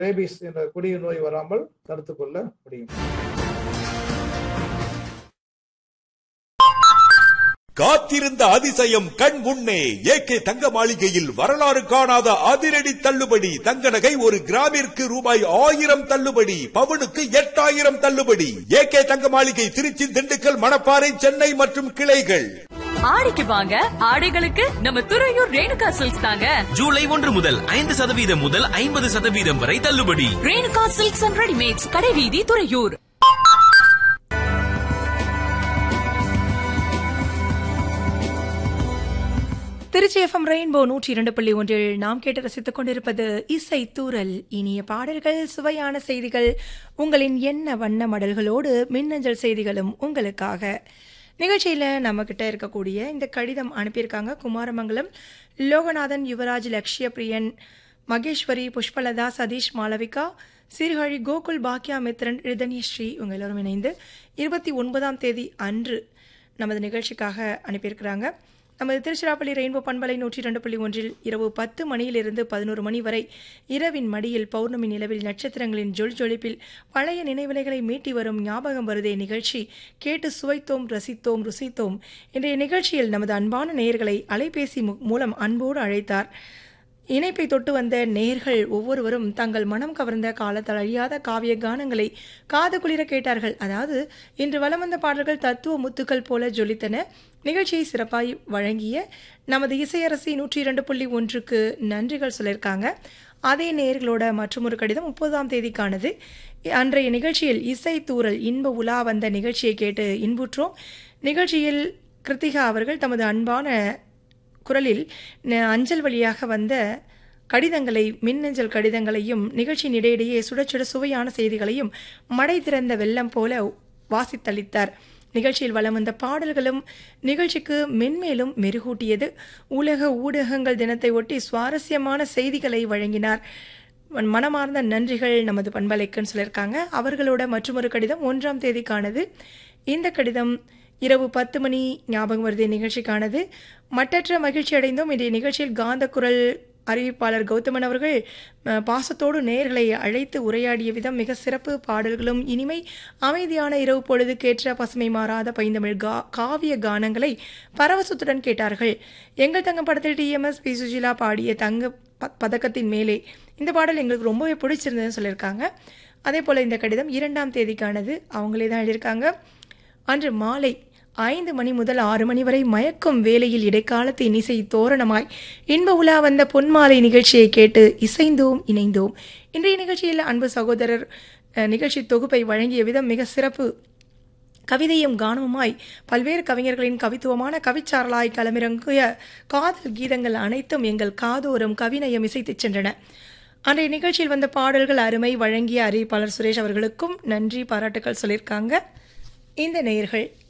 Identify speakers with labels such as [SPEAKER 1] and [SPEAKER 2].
[SPEAKER 1] rabies என்ற கொடிய நோய் வராமல் தடுத்துக் கொள்ள முடியும்
[SPEAKER 2] காத்திருந்த அதிசயம் கண் முன்னே ஏகே தங்க மாளிகையில் வரலாறு காணாத அதிரடி தள்ளுபடி தங்க நகை ஒரு கிராமிற்கு ரூபாய் ஆயிரம் தள்ளுபடி பவுனுக்கு எட்டாயிரம் தள்ளுபடி ஏகே தங்க மாளிகை திருச்சி திண்டுக்கல் மணப்பாறை சென்னை மற்றும் கிளைகள்
[SPEAKER 3] ஆடிக்கு வாங்க ஆடைகளுக்கு நம்ம துறையூர் ரேணுகா சில்க்ஸ் தாங்க
[SPEAKER 4] ஜூலை ஒன்று முதல் ஐந்து சதவீதம் முதல் ஐம்பது சதவீதம் வரை தள்ளுபடி
[SPEAKER 3] ரேணுகா சில்க்ஸ் அண்ட் ரெடிமேட்ஸ் கடைவீதி துறையூர்
[SPEAKER 5] திருச்சி எஃப்எம் ரெயின்போ நூற்றி இரண்டு புள்ளி ஒன்றில் நாம் கேட்டு ரசித்துக் கொண்டிருப்பது இசை தூரல் இனிய பாடல்கள் சுவையான செய்திகள் உங்களின் எண்ண வண்ண மடல்களோடு மின்னஞ்சல் செய்திகளும் உங்களுக்காக நிகழ்ச்சியில் நம்ம கிட்ட இருக்கக்கூடிய இந்த கடிதம் அனுப்பியிருக்காங்க குமாரமங்கலம் லோகநாதன் யுவராஜ் லக்ஷ்ய பிரியன் மகேஸ்வரி புஷ்பலதா சதீஷ் மாளவிகா சீர்காழி கோகுல் பாக்யா மித்ரன் ரிதன்யஸ்ரீ இவங்க எல்லோரும் இணைந்து இருபத்தி ஒன்பதாம் தேதி அன்று நமது நிகழ்ச்சிக்காக அனுப்பியிருக்கிறாங்க நமது திருச்சிராப்பள்ளி ரெயின்போ பண்பலை நூற்றி இரண்டு புள்ளி ஒன்றில் இரவு பத்து மணியிலிருந்து பதினோரு மணி வரை இரவின் மடியில் பௌர்ணமி நிலவில் நட்சத்திரங்களின் ஜொல் ஜொலிப்பில் பழைய நினைவிலைகளை மீட்டி வரும் ஞாபகம் வருதே நிகழ்ச்சி கேட்டு சுவைத்தோம் ரசித்தோம் ருசித்தோம் இன்றைய நிகழ்ச்சியில் நமது அன்பான நேயர்களை அலைபேசி மு- மூலம் அன்போடு அழைத்தார் இணைப்பை தொட்டு வந்த நேர்கள் ஒவ்வொருவரும் தங்கள் மனம் கவர்ந்த காலத்தால் அழியாத காவிய கானங்களை காது குளிர கேட்டார்கள் அதாவது இன்று வலம் வந்த பாடல்கள் தத்துவ முத்துக்கள் போல ஜொலித்தன நிகழ்ச்சியை சிறப்பாய் வழங்கிய நமது இசையரசி நூற்றி இரண்டு புள்ளி ஒன்றுக்கு நன்றிகள் சொல்லியிருக்காங்க அதே நேர்களோட மற்றொரு கடிதம் முப்பதாம் தேதிக்கானது அன்றைய நிகழ்ச்சியில் இசை தூரல் இன்ப உலா வந்த நிகழ்ச்சியை கேட்டு இன்புற்றோம் நிகழ்ச்சியில் கிருத்திகா அவர்கள் தமது அன்பான குரலில் ந- அஞ்சல் வழியாக வந்த கடிதங்களை மின்னஞ்சல் கடிதங்களையும் நிகழ்ச்சியின் இடையிடையே சுட சுட சுவையான செய்திகளையும் மடை திறந்த வெள்ளம் போல வாசித்தளித்தார் நிகழ்ச்சியில் வலம் வந்த பாடல்களும் நிகழ்ச்சிக்கு மென்மேலும் மெருகூட்டியது உலக ஊடகங்கள் தினத்தை ஒட்டி சுவாரஸ்யமான செய்திகளை வழங்கினார் மன்- மனமார்ந்த நன்றிகள் நமது பண்பலைக்குன்னு சொல்லியிருக்காங்க அவர்களோட மற்றொரு கடிதம் ஒன்றாம் தேதிக்கானது இந்த கடிதம் இரவு பத்து மணி ஞாபகம் வருது நிகழ்ச்சிக்கானது மட்டற்ற மகிழ்ச்சி அடைந்தோம் இன்றைய நிகழ்ச்சியில் காந்த குரல் அறிவிப்பாளர் கௌதமன் அவர்கள் அஹ், பாசத்தோடு நேர்களை அழைத்து உரையாடிய விதம் மிக சிறப்பு பாடல்களும் இனிமை அமைதியான இரவு பொழுதுக்கேற்ற பசுமை மாறாத பைந்தமிழ் கா காவிய கானங்களை பரவசத்துடன் கேட்டார்கள் எங்கள் தங்கம் படத்தில் டிஎம்எஸ் பி சுஜிலா பாடிய தங்க ப- பதக்கத்தின் மேலே இந்த பாடல் எங்களுக்கு ரொம்பவே பிடிச்சிருந்ததுன்னு சொல்லியிருக்காங்க அதே போல் இந்த கடிதம் இரண்டாம் தேதிக்கானது அவங்களே தான் எழுதியிருக்காங்க அன்று மாலை ஐந்து மணி முதல் ஆறு மணி வரை மயக்கும் வேளையில் இடைக்காலத்து இசை தோரணமாய் இன்ப உலா வந்த பொன்மாலை நிகழ்ச்சியை கேட்டு இசைந்தோம் இணைந்தோம் இன்றைய நிகழ்ச்சியில் அன்பு சகோதரர் அஹ், நிகழ்ச்சி தொகுப்பை வழங்கிய விதம் மிக சிறப்பு கவிதையும் கானமுமாய் பல்வேறு கவிஞர்களின் கவித்துவமான கவிச்சாரலாய் களமிறங்கிய காதல் கீதங்கள் அனைத்தும் எங்கள் காதோறும் கவிநயம் இசைத்துச் சென்றன அன்றைய நிகழ்ச்சியில் வந்த பாடல்கள் அருமை வழங்கிய அறிவிப்பாளர் சுரேஷ் அவர்களுக்கும் நன்றி பாராட்டுக்கள் சொல்லியிருக்காங்க இந்த நேயர்கள்